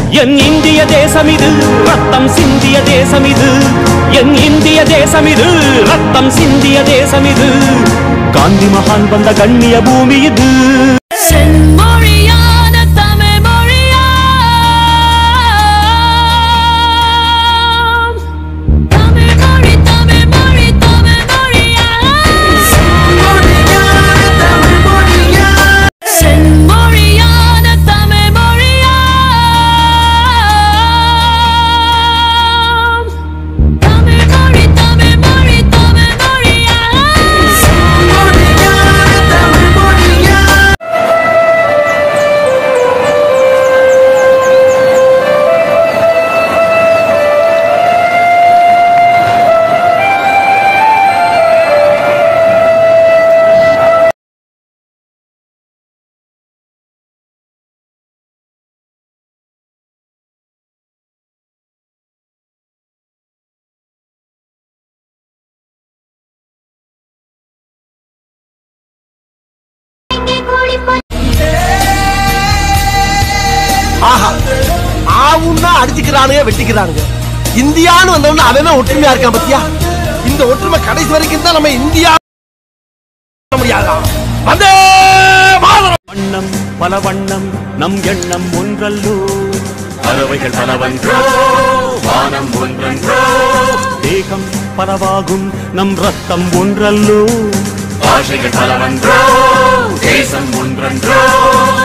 என் இந்திய தேசம் இது ரத்தம் சிந்திய தேசம் இது என் இந்திய தேசம் இது ரத்தம் சிந்திய தேசம் இது காந்தி மகான் வந்த கண்ணிய பூமி இது செம்மொழியான தமிழ் மொழியாம் தமிழ் மொழி தமிழ் மொழி தமிழ் மொழியாம் செம்மொழியான தமிழ் மொழியாம் தமிழ் மொழி தமிழ் மொழி தமிழ் மொழியாம் ஆஹா ஆவுன்னா அடிச்சுக்கிறானுங்க வெட்டிக்கிறானுங்க இந்தியான்னு வந்தவன அவன் ஒற்றுமையா இருக்கான் பத்தியா இந்த ஒற்றுமை கடைசி வரைக்கும் தான் நம்ம இந்தியா முடியாதா வந்தே மாதரம் வண்ணம் பல வண்ணம் நம் எண்ணம் ஒன்றல்லோ பறவைகள் பலவன்றோ வானம் ஒன்றன்றோ தேகம் பலவாகும் நம் ரத்தம் ஒன்றல்லோ பாஷைகள் பலவன்றோ தேசம் ஒன்றன்றோ